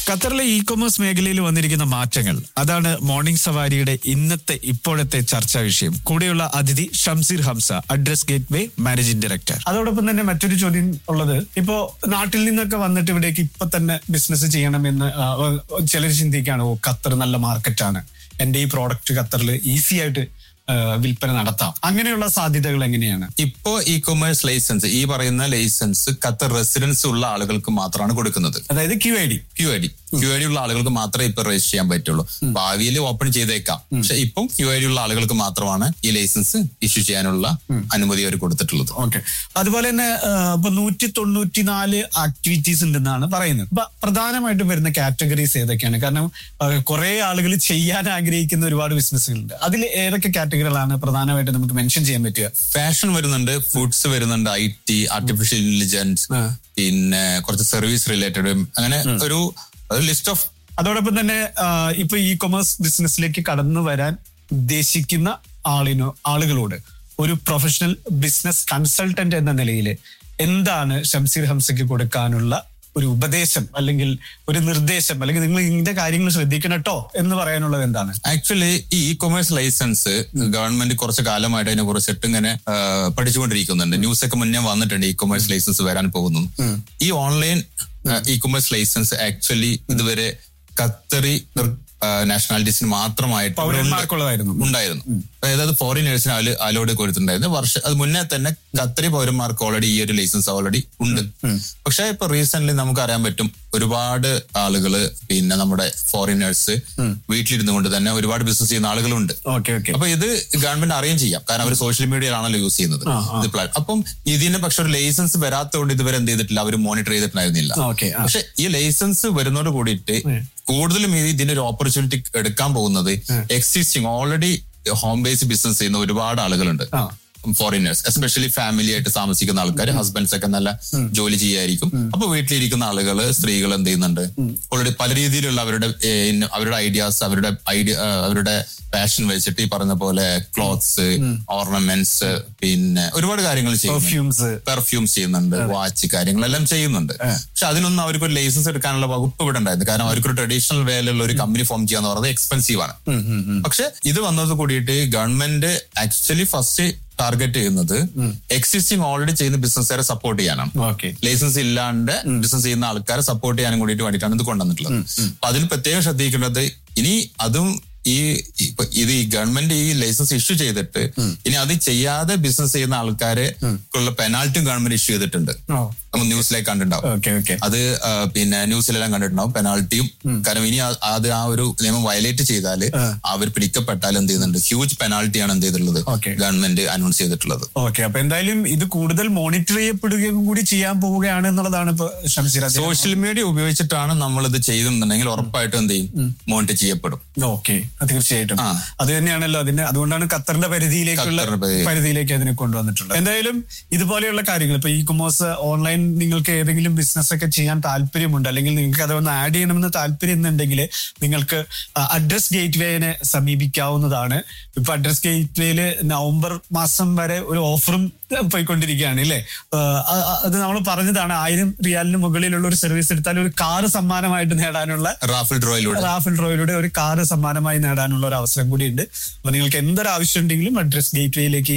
ഖത്തറിലെ E commerce മേഖലയിൽ വന്നിരിക്കുന്ന മാറ്റങ്ങൾ അതാണ് മോർണിംഗ് സവാരിയുടെ ഇന്നത്തെ ഇപ്പോഴത്തെ ചർച്ചാ വിഷയം കൂടെയുള്ള അതിഥി Shamseer Hamza address gateway managing director അതോടൊപ്പം തന്നെ മറ്റൊരു ചോദ്യം ഉള്ളത് ഇപ്പോ നാട്ടിൽ നിന്നൊക്കെ വന്നിട്ട് ഇവിടേക്ക് ഇപ്പൊ തന്നെ ബിസിനസ് ചെയ്യണമെന്ന് ചിലർ ചിന്തിക്കുകയാണ് ഓ ഖത്തർ നല്ല മാർക്കറ്റാണ് എന്റെ ഈ പ്രോഡക്റ്റ് ഖത്തറിൽ ഈസി ആയിട്ട് ആ, വിൽപ്പന നടത്താം അങ്ങനെയുള്ള സാധ്യതകൾ എങ്ങനെയാണ് ഇപ്പോ ഇ കൊമേഴ്സ് ലൈസൻസ് ഈ പറയുന്ന ലൈസൻസ് ഖത്തർ റെസിഡൻസ് ഉള്ള ആളുകൾക്ക് മാത്രമാണ് കൊടുക്കുന്നത് അതായത് Q I D Q I D Q I D ഉള്ള ആളുകൾക്ക് മാത്രമേ ഇപ്പൊ രജിസ്റ്റർ ചെയ്യാൻ പറ്റുള്ളൂ ഭാവിയിൽ ഓപ്പൺ ചെയ്തേക്കാം പക്ഷെ ഇപ്പം ക്യു ഐ ഡി ഉള്ള ആളുകൾക്ക് മാത്രമാണ് ഈ ലൈസൻസ് ഇഷ്യൂ ചെയ്യാനുള്ള അനുമതി അവർ കൊടുത്തിട്ടുള്ളത് ഓക്കെ അതുപോലെ തന്നെ ആ, ഇപ്പൊ നൂറ്റി തൊണ്ണൂറ്റി നാല് ആക്ടിവിറ്റീസ് ഉണ്ടെന്നാണ് പറയുന്നത് അപ്പൊ പ്രധാനമായിട്ടും വരുന്ന കാറ്റഗറീസ് ഏതൊക്കെയാണ് കാരണം കുറെ ആളുകൾ ചെയ്യാൻ ആഗ്രഹിക്കുന്ന ഒരുപാട് ബിസിനസ്സുകളുണ്ട് അതിൽ ഏതൊക്കെ കാറ്റഗറികളാണ് പ്രധാനമായിട്ട് നമുക്ക് മെൻഷൻ ചെയ്യാൻ പറ്റുക ഫാഷൻ വരുന്നുണ്ട് ഫുഡ്സ് വരുന്നുണ്ട് ഐ ടി ആർട്ടിഫിഷ്യൽ ഇന്റലിജൻസ് ആ. പിന്നെ കുറച്ച് സർവീസ് റിലേറ്റഡ് അങ്ങനെ ഒരു ലിസ്റ്റ് ഓഫ് അതോടൊപ്പം തന്നെ ആ, ഇപ്പൊ ഇ കൊമേഴ്സ് ബിസിനസ്സിലേക്ക് കടന്നു വരാൻ ഉദ്ദേശിക്കുന്ന ആളിനോ ആളുകളോട് ഒരു പ്രൊഫഷണൽ ബിസിനസ് കൺസൾട്ടന്റ് എന്ന നിലയിൽ എന്താണ് ഷംസീർ ഹംസയ്ക്ക് കൊടുക്കാനുള്ള ഒരു ഉപദേശം അല്ലെങ്കിൽ ഒരു നിർദ്ദേശം അല്ലെങ്കിൽ നിങ്ങൾ ഇതിന്റെ കാര്യങ്ങൾ ശ്രദ്ധിക്കണം കേട്ടോ എന്ന് പറയാനുള്ളത് എന്താണ് ആക്ച്വലി ഈ ഇ കൊമേഴ്സ് ലൈസൻസ് ഗവൺമെന്റ് കുറച്ച് കാലമായിട്ട് അതിനെ കുറിച്ചിട്ട് ഇങ്ങനെ ആ, പഠിച്ചുകൊണ്ടിരിക്കുന്നുണ്ട് ന്യൂസ് ഒക്കെ മുന്നേ വന്നിട്ടുണ്ട് ഇ കൊമേഴ്സ് ലൈസൻസ് വരാൻ പോകുന്നു ഈ online e commerce license actually ഇതുവരെ ഖത്തറി നാഷണാലിറ്റീസിന് മാത്രമായിട്ട് ഇവിടെ ഉണ്ട്. പൗരന്മാർക്കുള്ളതായിരുന്നു ഉണ്ടായിരുന്നു അതായത് ഫോറിനേഴ്സിന് അതിൽ അലോഡ് കൊടുത്തിട്ടുണ്ടായിരുന്നു വർഷം അത് മുന്നേ തന്നെ ഖത്തറി പൗരന്മാർക്ക് ഓൾറെഡി ഈ ഒരു ലൈസൻസ് ഓൾറെഡി ഉണ്ട് പക്ഷെ ഇപ്പൊ റീസെന്റ് നമുക്ക് അറിയാൻ പറ്റും ഒരുപാട് ആളുകള് പിന്നെ നമ്മുടെ ഫോറിനേഴ്സ് വീട്ടിലിരുന്നു കൊണ്ട് തന്നെ ഒരുപാട് ബിസിനസ് ചെയ്യുന്ന ആളുകളുണ്ട് ഓക്കെ ഓക്കെ അപ്പൊ ഇത് ഗവൺമെന്റ് അറിയും ചെയ്യാം കാരണം അവർ സോഷ്യൽ മീഡിയയിലാണല്ലോ യൂസ് ചെയ്യുന്നത് ആ, ആ. ഇത് പ്ലാ- അപ്പം ഇതിന് പക്ഷെ ഒരു ലൈസൻസ് വരാത്തതുകൊണ്ട് ഇതുവരെ എന്ത് ചെയ്തിട്ടില്ല അവർ മോണിറ്റർ ചെയ്തിട്ടുണ്ടായിരുന്നില്ല ഓക്കെ ആ പക്ഷെ ഈ ലൈസൻസ് വരുന്നതോട് കൂടിയിട്ട് കൂടുതലും ഈ ഇതിന്റെ ഒരു ഓപ്പർച്യൂണിറ്റി എടുക്കാൻ പോകുന്നത് existing already home base business ചെയ്യുന്ന ഒരുപാട് ആളുകളുണ്ട് ആ. ഫോറിനേഴ്സ് എസ്പെഷ്യലി ഫാമിലി ആയിട്ട് താമസിക്കുന്ന ആൾക്കാർ ഹസ്ബൻഡ്സ് ഒക്കെ നല്ല ജോലി ചെയ്യായിരിക്കും അപ്പൊ വീട്ടിലിരിക്കുന്ന ആളുകൾ സ്ത്രീകൾ എന്ത് ചെയ്യുന്നുണ്ട് ഓൾറെഡി പല രീതിയിലുള്ള അവരുടെ ഏ, ഇന്ന- അവരുടെ ഐഡിയാസ് അവരുടെ ഐഡിയ അവരുടെ പാഷൻ വെച്ചിട്ട് ഈ പറഞ്ഞ പോലെ ക്ലോത്ത്സ് ഓർണമെന്റ്സ് പിന്നെ ഒരുപാട് കാര്യങ്ങൾ ചെയ്യും പെർഫ്യൂംസ് പെർഫ്യൂംസ് ചെയ്യുന്നുണ്ട് വാച്ച് കാര്യങ്ങളെല്ലാം ചെയ്യുന്നുണ്ട് പക്ഷെ അതിനൊന്നും അവർക്ക് ഒരു ലൈസൻസ് എടുക്കാനുള്ള വകുപ്പ് ഇവിടെ ഉണ്ടായിരുന്നു കാരണം അവർക്ക് ഒരു ട്രഡീഷണൽ വേയിലുള്ള ഒരു കമ്പനി ഫോം ചെയ്യാന്ന് പറയുന്നത് എക്സ്പെൻസീവ് ആണ് പക്ഷെ ഇത് വന്നത് കൂടിയിട്ട് ഗവൺമെന്റ് ആക്ച്വലി ഫസ്റ്റ് ടാർഗറ്റ് ചെയ്യുന്നത് എക്സിസ്റ്റിംഗ് ഓൾറെഡി ചെയ്യുന്ന ബിസിനസ്സുകാരെ സപ്പോർട്ട് ചെയ്യാനാണ് ഓക്കെ ലൈസൻസ് ഇല്ലാണ്ട് ബിസിനസ് ചെയ്യുന്ന ആൾക്കാരെ സപ്പോർട്ട് ചെയ്യാനും കൂടിയിട്ട് വേണ്ടിയിട്ടാണ് ഇത് കൊണ്ടുവന്നിട്ടുള്ളത് അപ്പൊ അതിൽ പ്രത്യേകം ശ്രദ്ധിക്കേണ്ടത് ഇനി അതും ഈ ഇപ്പൊ ഇത് ഈ ഗവൺമെന്റ് ഈ ലൈസൻസ് ഇഷ്യൂ ചെയ്തിട്ട് ഇനി അത് ചെയ്യാതെ ബിസിനസ് ചെയ്യുന്ന ആൾക്കാരെ ഉള്ള പെനാൽറ്റിയും ഗവൺമെന്റ് ഇഷ്യൂ ചെയ്തിട്ടുണ്ട് നമ്മൾ ന്യൂസിലേക്ക് കണ്ടിട്ടുണ്ടാവും ഓക്കെ ഓക്കെ അത് ആ, പിന്നെ ന്യൂസിലെല്ലാം കണ്ടിട്ടുണ്ടാവും പെനാൽറ്റിയും കാരണം ഇനി ആ- അത് ആ ഒരു നിയമം വയലേറ്റ് ചെയ്താൽ അവർ പിടിക്കപ്പെട്ടാൽ എന്ത് ചെയ്യുന്നുണ്ട് ഹ്യൂജ് പെനാൽറ്റിയാണ് എന്ത് ചെയ്തിട്ടുള്ളത് Okay. ഗവൺമെന്റ് അനൗൺസ് ചെയ്തിട്ടുള്ളത് ഓക്കെ അപ്പൊ എന്തായാലും ഇത് കൂടുതൽ മോണിറ്റർ ചെയ്യപ്പെടുകയും കൂടി ചെയ്യാൻ പോവുകയാണ് എന്നുള്ളതാണ് ഇപ്പൊ ഷംസീർ സോഷ്യൽ മീഡിയ ഉപയോഗിച്ചിട്ടാണ് നമ്മൾ ഇത് ചെയ്തെന്നുണ്ടെങ്കിൽ ഉറപ്പായിട്ടും എന്ത് ചെയ്യും മോണിറ്റർ ചെയ്യപ്പെടും ഓക്കെ തീർച്ചയായിട്ടും ആ. അത് തന്നെയാണല്ലോ അതിന്റെ അതുകൊണ്ടാണ് ഖത്തറിന്റെ പരിധിയിലേക്കുള്ള ഖത്തറിന്റെ പരിധി. പരിധിയിലേക്ക് അതിനെ കൊണ്ടുവന്നിട്ടുള്ളത് എന്തായാലും ഇതുപോലെയുള്ള കാര്യങ്ങൾ ഇപ്പൊ ഈ കൊമേഴ്സ് ഓൺലൈൻ നിങ്ങൾക്ക് ഏതെങ്കിലും ബിസിനസ് ഒക്കെ ചെയ്യാൻ താല്പര്യമുണ്ട് അല്ലെങ്കിൽ നിങ്ങൾക്ക് അതൊന്ന് ആഡ് ചെയ്യണമെന്ന് താല്പര്യം എന്നുണ്ടെങ്കിൽ നിങ്ങൾക്ക് അഡ്രസ് ഗേറ്റ് വേനെ സമീപിക്കാവുന്നതാണ് ഇപ്പൊ അഡ്രസ് ഗേറ്റ് വേയില് നവംബർ മാസം വരെ ഒരു ഓഫറും പോയിക്കൊണ്ടിരിക്കുകയാണ് ഇല്ലേ ആ, ആ- ആ- അത് നമ്മൾ പറഞ്ഞതാണ് ആയിരം റിയാലിന് മുകളിലുള്ള ഒരു സർവീസ് എടുത്താൽ ഒരു കാറ് സമ്മാനമായിട്ട് നേടാനുള്ള റാഫിൽ ഡ്രോയിലൂടെ റാഫിൽ ഡ്രോയിലൂടെ ഒരു കാറ് സമ്മാനമായി നേടാനുള്ള ഒരു അവസരം കൂടിയുണ്ട് അപ്പൊ നിങ്ങൾക്ക് എന്തൊരു ആവശ്യം ഉണ്ടെങ്കിലും അഡ്രസ് ഗേറ്റ് വേയിലേക്ക്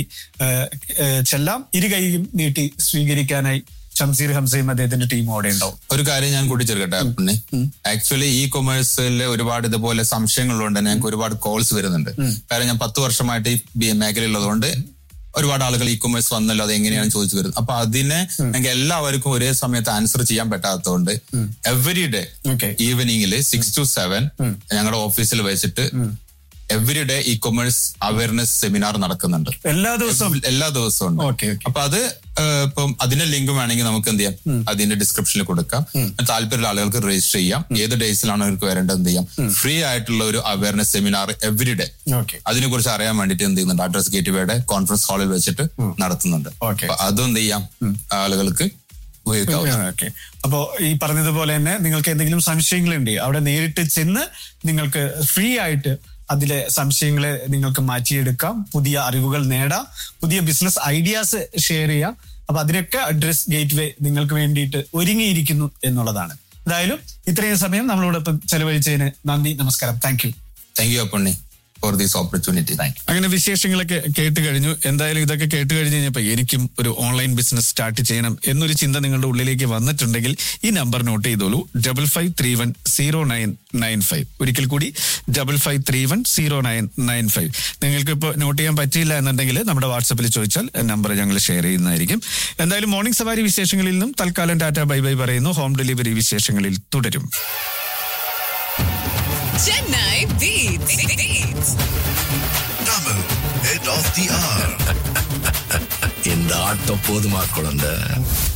ചെല്ലാം ഇരു കൈയും നീട്ടി സ്വീകരിക്കാനായി ഷംസീർ ഹംസയും അദ്ദേഹത്തിന്റെ ടീം അവിടെ ഉണ്ടാവും ഒരു കാര്യം ഞാൻ കൂട്ടിച്ചേർക്കട്ടെ പിന്നെ ആക്ച്വലി ഇ കൊമേഴ്സിൽ ഒരുപാട് ഇതുപോലെ സംശയങ്ങളുണ്ട് ഞങ്ങൾക്ക് ഒരുപാട് കോൾസ് വരുന്നുണ്ട് കാരണം ഞാൻ പത്ത് വർഷമായിട്ട് ഈ ബി- മേഖലയുള്ളതുകൊണ്ട് ഒരുപാട് ആളുകൾ ഇ കൊമേഴ്സ് വന്നല്ലോ അത് എങ്ങനെയാണ് ചോദിച്ചു വരുന്നത് അപ്പൊ അതിനെ ഞങ്ങൾക്ക് എല്ലാവർക്കും ഒരേ സമയത്ത് ആൻസർ ചെയ്യാൻ പറ്റാത്തതുകൊണ്ട് എവറി ഡേ ഓക്കെ ഈവനിങ്ങിൽ സിക്സ് ടു സെവൻ ഞങ്ങളുടെ ഓഫീസിൽ വെച്ചിട്ട് every day e commerce awareness seminar നടക്കുന്നുണ്ട് എല്ലാ ദിവസവും എല്ലാ ദിവസവും ഉണ്ട് ഓക്കെ ഓക്കെ അപ്പൊ അത് ഏഹ്, ഇപ്പം അതിന്റെ ലിങ്ക് വേണമെങ്കിൽ നമുക്ക് എന്ത് ചെയ്യാം അതിന്റെ ഡിസ്ക്രിപ്ഷനിൽ കൊടുക്കാം താല്പര്യമുള്ള ആളുകൾക്ക് രജിസ്റ്റർ ചെയ്യാം ഏത് ഡേയ്സിലാണ് അവർക്ക് വരേണ്ടത് എന്ത് ചെയ്യാം ഫ്രീ ആയിട്ടുള്ള ഒരു awareness seminar every day okay അതിനെ കുറിച്ച് അറിയാൻ വേണ്ടിയിട്ട് എന്ത് ചെയ്യുന്നുണ്ട് അഡ്രസ് ഗേറ്റ് വേയുടെ കോൺഫറൻസ് ഹാളിൽ വെച്ചിട്ട് നടത്തുന്നുണ്ട് Okay. അപ്പൊ അതും എന്ത് ചെയ്യാം ആളുകൾക്ക് ഉപയോഗിക്കാം ഓക്കെ അപ്പോ ഈ പറഞ്ഞതുപോലെ തന്നെ നിങ്ങൾക്ക് എന്തെങ്കിലും സംശയങ്ങളുണ്ട് അവിടെ നേരിട്ട് ചെന്ന് നിങ്ങൾക്ക് ഫ്രീ ആയിട്ട് അതിലെ സംശയങ്ങളെ നിങ്ങൾക്ക് മാറ്റിയെടുക്കാം പുതിയ അറിവുകൾ നേടാം പുതിയ ബിസിനസ് ഐഡിയാസ് ഷെയർ ചെയ്യാം അപ്പൊ അതിനൊക്കെ അഡ്രസ് ഗേറ്റ് വേ നിങ്ങൾക്ക് വേണ്ടിയിട്ട് ഒരുങ്ങിയിരിക്കുന്നു എന്നുള്ളതാണ് എന്തായാലും ഇത്രയും സമയം നമ്മളോടൊപ്പം ചെലവഴിച്ചതിന് നന്ദി നമസ്കാരം താങ്ക് യു താങ്ക് യു അപ്പണ്ണി ഫോർ ദിസ് ഓപ്പർച്യൂണിറ്റി അങ്ങനെ വിശേഷങ്ങളൊക്കെ കേട്ട് കഴിഞ്ഞു എന്തായാലും ഇതൊക്കെ കേട്ട് കഴിഞ്ഞ് കഴിഞ്ഞപ്പോൾ എനിക്കും ഒരു ഓൺലൈൻ ബിസിനസ് സ്റ്റാർട്ട് ചെയ്യണം എന്നൊരു ചിന്ത നിങ്ങളുടെ ഉള്ളിലേക്ക് വന്നിട്ടുണ്ടെങ്കിൽ ഈ നമ്പർ നോട്ട് ചെയ്തോളൂ double five three one zero nine nine five ഒരിക്കൽ കൂടി double five three one zero nine nine five നിങ്ങൾക്ക് ഇപ്പോൾ നോട്ട് ചെയ്യാൻ പറ്റിയില്ല എന്നുണ്ടെങ്കിൽ നമ്മുടെ വാട്സപ്പിൽ ചോദിച്ചാൽ നമ്പർ ഞങ്ങൾ ഷെയർ ചെയ്യുന്നതായിരിക്കും എന്തായാലും മോർണിംഗ് സവാരി വിശേഷങ്ങളിൽ നിന്നും തൽക്കാലം ടാറ്റ ബൈ ബൈ പറയുന്നു ഹോം ഡെലിവറി വിശേഷങ്ങളിൽ തുടരും Chennai Beats. Beats. Double head of the hour. இந்த ஆட்டம் போதுமா குழந்தை